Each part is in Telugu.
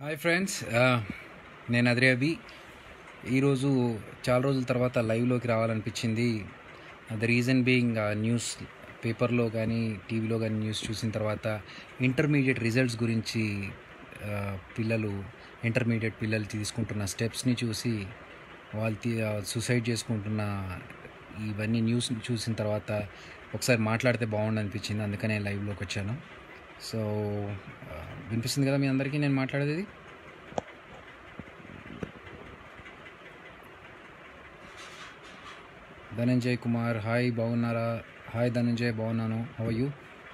హాయ్ ఫ్రెండ్స్ నేను అద్రే అభి ఈరోజు చాలా రోజుల తర్వాత లైవ్లోకి రావాలనిపించింది ద రీజన్ బీయింగ్ న్యూస్ పేపర్లో కానీ టీవీలో కానీ న్యూస్ చూసిన తర్వాత ఇంటర్మీడియట్ రిజల్ట్స్ గురించి ఆ, పిల్లలు ఇంటర్మీడియట్ పిల్లలు తీసుకుంటున్న స్టెప్స్ని చూసి వాళ్ళు తీ- ఆ, సూసైడ్ చేసుకుంటున్న ఇవన్నీ న్యూస్ చూసిన తర్వాత ఒకసారి మాట్లాడితే బాగుండు అనిపించింది అందుకనే లైవ్లోకి వచ్చాను సో ఆ, వినిపిస్తుంది కదా మీ అందరికీ నేను మాట్లాడేది ధనంజయ్ కుమార్ హాయ్ బాగున్నారా హాయ్ ధనంజయ్ బాగున్నాను how you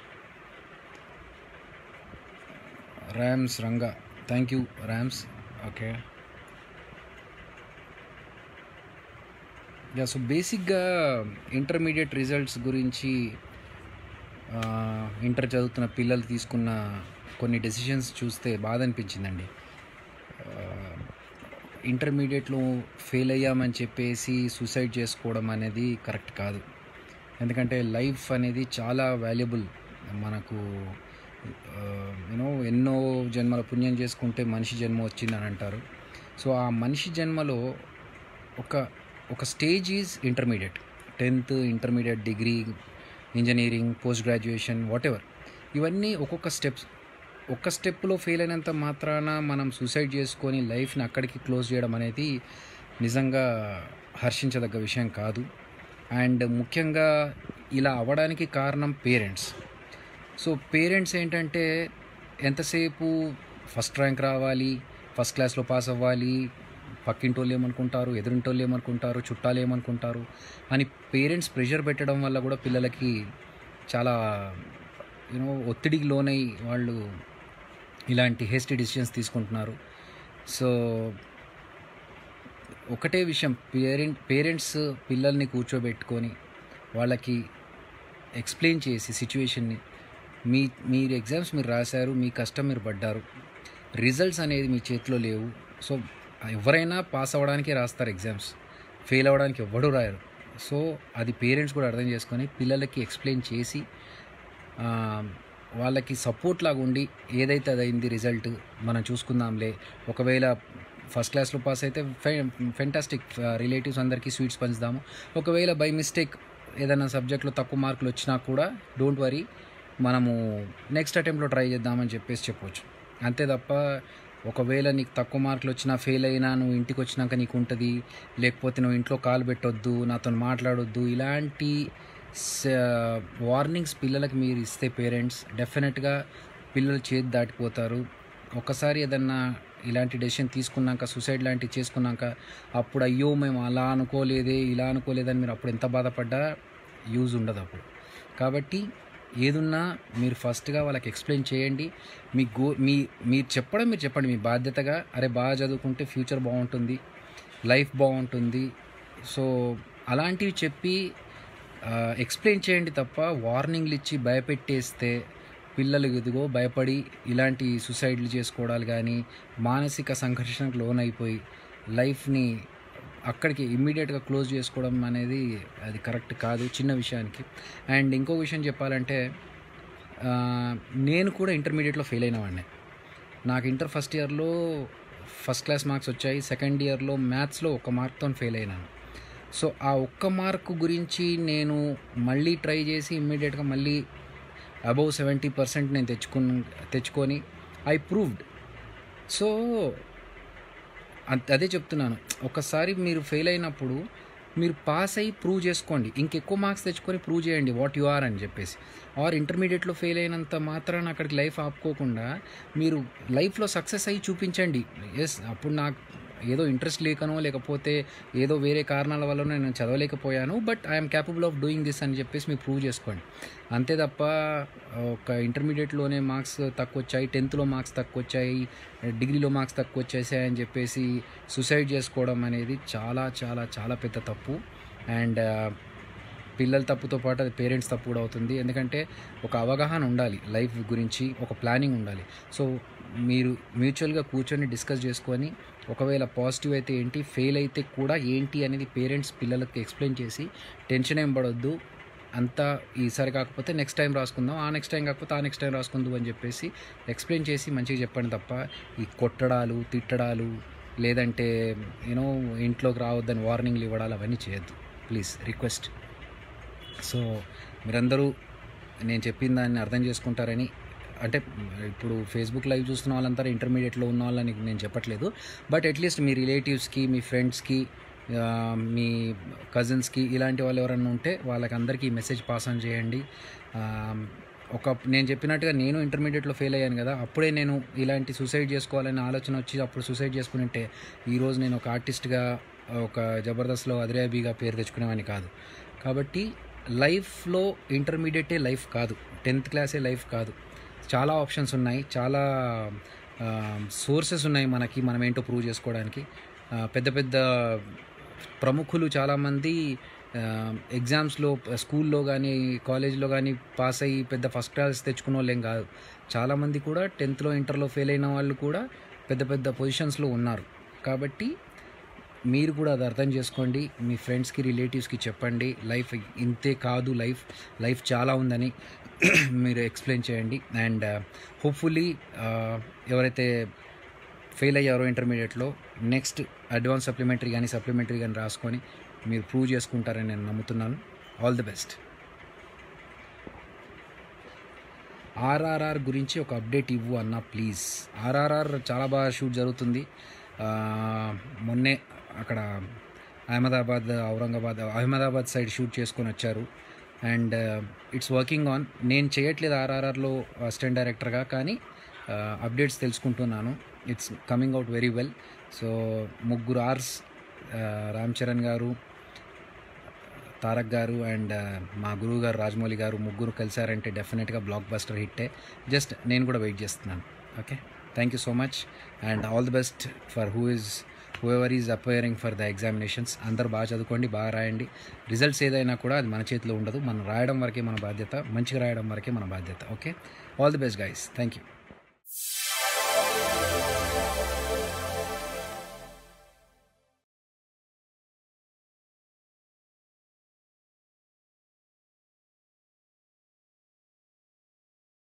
Rams Ranga thank you Rams okay yeah so బేసిక్గా ఇంటర్మీడియట్ రిజల్ట్స్ గురించి ఆ, ఇంటర్ చదువుతున్న పిల్లలు తీసుకున్న కొన్ని డెసిషన్స్ చూస్తే బాధ అనిపించిందండి ఆ, ఇంటర్మీడియట్లో ఫెయిల్ అయ్యామని చెప్పేసి సూసైడ్ చేసుకోవడం అనేది కరెక్ట్ కాదు ఎందుకంటే లైఫ్ అనేది చాలా వాల్యుబుల్ మనకు యూనో ఎన్నో జన్మల పుణ్యం చేసుకుంటే మనిషి జన్మ వచ్చిందని అంటారు సో ఆ మనిషి జన్మలో ఒక ఒక stage is intermediate tenth intermediate degree engineering post graduation whatever ఇవన్నీ ఒక్కొక్క స్టెప్స్ ఒక్క స్టెప్లో ఫెయిల్ అయినంత మాత్రాన మనం సూసైడ్ చేసుకొని లైఫ్ని అక్కడికి క్లోజ్ చేయడం అనేది నిజంగా హర్షించదగ్గ విషయం కాదు అండ్ ముఖ్యంగా ఇలా అవ్వడానికి కారణం పేరెంట్స్ సో పేరెంట్స్ ఏంటంటే ఎంతసేపు ఫస్ట్ ర్యాంక్ రావాలి ఫస్ట్ క్లాస్లో పాస్ అవ్వాలి పక్కింటోళ్ళు ఏమనుకుంటారు ఎదురింటోళ్ళు ఏమనుకుంటారు చుట్టాలు ఏమనుకుంటారు అని పేరెంట్స్ ప్రెషర్ పెట్టడం వల్ల కూడా పిల్లలకి చాలా యూనో ఒత్తిడికి లోనై వాళ్ళు ఇలాంటి హేస్టీ డిసిషన్స్ తీసుకుంటున్నారు సో ఒకటే విషయం పేరెంట్ పేరెంట్స్ పిల్లల్ని కూర్చోబెట్టుకొని వాళ్ళకి ఎక్స్ప్లెయిన్ చేసి సిచ్యువేషన్ని మీ మీరు ఎగ్జామ్స్ మీరు రాశారు మీ కష్టం మీరు పడ్డారు రిజల్ట్స్ అనేది మీ చేతిలో లేవు సో ఎవరైనా పాస్ అవ్వడానికే రాస్తారు ఎగ్జామ్స్ ఫెయిల్ అవ్వడానికి ఎవ్వడూ రాయరు సో అది పేరెంట్స్ కూడా అర్థం చేసుకొని పిల్లలకి ఎక్స్ప్లెయిన్ చేసి ఆ, వాళ్ళకి సపోర్ట్ లాగా ఉండి ఏదైతే అది అయింది రిజల్ట్ మనం చూసుకుందాంలే ఒకవేళ ఫస్ట్ క్లాస్లో పాస్ అయితే ఫెంటాస్టిక్ రిలేటివ్స్ అందరికీ స్వీట్స్ పంచుదాము ఒకవేళ బై మిస్టేక్ ఏదైనా సబ్జెక్ట్లో తక్కువ మార్కులు వచ్చినా కూడా డోంట్ వరీ మనము నెక్స్ట్ అటెంప్ట్లో ట్రై చేద్దామని చెప్పేసి చెప్పొచ్చు అంతే తప్ప ఒకవేళ నీకు తక్కువ మార్కులు వచ్చినా ఫెయిల్ అయినా నువ్వు ఇంటికి వచ్చినాక నీకు ఉంటుంది లేకపోతే నువ్వు ఇంట్లో కాలు పెట్టొద్దు నాతో మాట్లాడొద్దు ఇలాంటి వార్నింగ్స్ పిల్లలకి మీరు ఇస్తే పేరెంట్స్ డెఫినెట్గా పిల్లలు చేతి దాటిపోతారు ఒకసారి ఏదన్నా ఇలాంటి డెసిషన్ తీసుకున్నాక సూసైడ్ లాంటివి చేసుకున్నాక అప్పుడు అయ్యో మేము అలా అనుకోలేదే ఇలా అనుకోలేదని మీరు అప్పుడు ఎంత బాధపడ్డా యూజ్ ఉండదు అప్పుడు కాబట్టి ఏదున్నా మీరు ఫస్ట్గా వాళ్ళకి ఎక్స్ప్లెయిన్ చేయండి మీ గో మీ మీరు చెప్పడం మీరు చెప్పండి మీ బాధ్యతగా అరే బాగా చదువుకుంటే ఫ్యూచర్ బాగుంటుంది లైఫ్ బాగుంటుంది సో అలాంటివి చెప్పి ఎక్స్ప్లెయిన్ చేయండి తప్ప వార్నింగ్లు ఇచ్చి భయపెట్టేస్తే పిల్లలు ఎదుగో భయపడి ఇలాంటి సూసైడ్లు చేసుకోవడాలు కానీ మానసిక సంఘర్షణకు లోనైపోయి లైఫ్ని అక్కడికి ఇమ్మీడియట్గా క్లోజ్ చేసుకోవడం అనేది అది కరెక్ట్ కాదు చిన్న విషయానికి అండ్ ఇంకో విషయం చెప్పాలంటే ఆ, నేను కూడా ఇంటర్మీడియట్లో ఫెయిల్ అయిన వాడిని నాకు ఇంటర్ ఫస్ట్ ఇయర్లో ఫస్ట్ క్లాస్ మార్క్స్ వచ్చాయి సెకండ్ ఇయర్లో మ్యాథ్స్లో ఒక మార్క్తో ఫెయిల్ అయినాను సో ఆ ఒక్క మార్క్ గురించి నేను మళ్ళీ ట్రై చేసి ఇమ్మీడియట్గా మళ్ళీ అబౌవ్ సెవెంటీ పర్సెంట్ నేను తెచ్చుకుని తెచ్చుకొని ఐ ప్రూవ్డ్ సో అంత- అదే చెప్తున్నాను ఒకసారి మీరు ఫెయిల్ అయినప్పుడు మీరు పాస్ అయ్యి ప్రూవ్ చేసుకోండి ఇంకెక్కువ మార్క్స్ తెచ్చుకొని ప్రూవ్ చేయండి వాట్ యు ఆర్ అని చెప్పేసి ఆర్ ఇంటర్మీడియట్లో ఫెయిల్ అయినంత మాత్రాన అక్కడికి లైఫ్ ఆపుకోకుండా మీరు లైఫ్లో సక్సెస్ అయ్యి చూపించండి ఎస్ అప్పుడు నాకు ఏదో ఇంట్రెస్ట్ లేకనో లేకపోతే ఏదో వేరే కారణాల వల్ల నేను చదవలేకపోయాను but I'm capable of doing this అని చెప్పేసి మీరు ప్రూవ్ చేసుకోండి అంతే తప్ప ఒక ఇంటర్మీడియట్లోనే మార్క్స్ తక్కువ వచ్చాయి టెన్త్లో మార్క్స్ తక్కువ వచ్చాయి డిగ్రీలో మార్క్స్ తక్కువ వచ్చేసాయి అని చెప్పేసి సూసైడ్ చేసుకోవడం అనేది చాలా చాలా చాలా పెద్ద తప్పు అండ్ పిల్లల తప్పుతో పాటు అది పేరెంట్స్ తప్పు కూడా అవుతుంది ఎందుకంటే ఒక అవగాహన ఉండాలి లైఫ్ గురించి ఒక ప్లానింగ్ ఉండాలి సో మీరు మ్యూచువల్గా కూర్చొని డిస్కస్ చేసుకొని ఒకవేళ పాజిటివ్ అయితే ఏంటి ఫెయిల్ అయితే కూడా ఏంటి అనేది పేరెంట్స్ పిల్లలకి ఎక్స్ప్లెయిన్ చేసి టెన్షన్ ఏం పడొద్దు అంతా ఈసారి కాకపోతే నెక్స్ట్ టైం రాసుకుందాం ఆ నెక్స్ట్ టైం కాకపోతే ఆ నెక్స్ట్ టైం రాసుకుందాం అని చెప్పేసి ఎక్స్ప్లెయిన్ చేసి మంచిగా చెప్పండి తప్ప ఈ కొట్టడాలు తిట్టడాలు లేదంటే యూనో ఇంట్లోకి రావద్దని వార్నింగ్లు ఇవ్వడాలు అవన్నీ చేయొద్దు ప్లీజ్ రిక్వెస్ట్ సో మీరందరూ నేను చెప్పిన దాన్ని అర్థం చేసుకుంటారని అంటే ఇప్పుడు ఫేస్బుక్ లైవ్ చూస్తున్న వాళ్ళంతా ఇంటర్మీడియట్లో ఉన్న వాళ్ళని నేను చెప్పట్లేదు బట్ అట్లీస్ట్ మీ రిలేటివ్స్కి మీ ఫ్రెండ్స్కి ఆ, మీ కజిన్స్కి ఇలాంటి వాళ్ళు ఎవరైనా ఉంటే వాళ్ళకి అందరికీ ఈ మెసేజ్ పాస్ ఆన్ చేయండి ఆ, ఒక నేను చెప్పినట్టుగా నేను ఇంటర్మీడియట్లో ఫెయిల్ అయ్యాను కదా అప్పుడే నేను ఇలాంటి సూసైడ్ చేసుకోవాలనే ఆలోచన వచ్చి అప్పుడు సూసైడ్ చేసుకుని ఉంటే ఈరోజు నేను ఒక ఆర్టిస్ట్గా ఒక జబర్దస్త్లో అదిరాబీగా పేరు తెచ్చుకునేవాడిని కాదు కాబట్టి లైఫ్లో ఇంటర్మీడియటే లైఫ్ కాదు టెన్త్ క్లాసే లైఫ్ కాదు చాలా ఆప్షన్స్ ఉన్నాయి చాలా సోర్సెస్ ఉన్నాయి మనకి మనం ఏంటో ప్రూవ్ చేసుకోవడానికి ఆ, పెద్ద పెద్ద ప్రముఖులు చాలామంది ఎగ్జామ్స్లో స్కూల్లో కానీ కాలేజ్లో కానీ పాస్ అయ్యి పెద్ద ఫస్ట్ క్లాస్ తెచ్చుకున్న వాళ్ళు ఏం కాదు చాలామంది కూడా టెన్త్లో ఇంటర్లో ఫెయిల్ అయిన వాళ్ళు కూడా పెద్ద పెద్ద పొజిషన్స్లో ఉన్నారు కాబట్టి మీరు కూడా అది అర్థం చేసుకోండి మీ ఫ్రెండ్స్కి రిలేటివ్స్కి చెప్పండి లైఫ్ ఇంతే కాదు లైఫ్ లైఫ్ చాలా ఉందని మీరు ఎక్స్ప్లెయిన్ చేయండి అండ్ హోప్ఫుల్లీ ఎవరైతే ఫెయిల్ అయ్యారో ఇంటర్మీడియట్లో నెక్స్ట్ అడ్వాన్స్ సప్లిమెంటరీ కానీ సప్లిమెంటరీ కానీ రాసుకొని మీరు ప్రూవ్ చేసుకుంటారని నేను నమ్ముతున్నాను ఆల్ ది బెస్ట్ ఆర్ఆర్ఆర్ గురించి ఒక అప్డేట్ ఇవ్వు అన్న ప్లీజ్ ఆర్ఆర్ఆర్ చాలా బాగా షూట్ జరుగుతుంది ఆ, మొన్నే అక్కడ అహ్మదాబాద్ ఔరంగాబాద్ అహ్మదాబాద్ సైడ్ షూట్ చేసుకొని వచ్చారు అండ్ ఇట్స్ వర్కింగ్ ఆన్ నేను చేయట్లేదు ఆర్ఆర్ఆర్లో అసిస్టెంట్ డైరెక్టర్గా కానీ అప్డేట్స్ తెలుసుకుంటున్నాను it's coming out very well so ముగ్గురు ఆర్స్ రామ్ చరణ్ గారు తారక్ గారు అండ్ మా గురువు గారు రాజమౌళి గారు ముగ్గురు కలిసారంటే డెఫినెట్గా బ్లాక్ బస్టర్ హిట్టే జస్ట్ నేను కూడా వెయిట్ చేస్తున్నాను okay thank you so much and all the best for who is whoever is aspiring for the examinations అందరు బాగా చదువుకోండి బాగా రాయండి రిజల్ట్స్ ఏదైనా కూడా అది మన చేతిలో ఉండదు మనం రాయడం వరకే మన బాధ్యత మంచిగా రాయడం వరకే మన బాధ్యత okay all the best guys thank you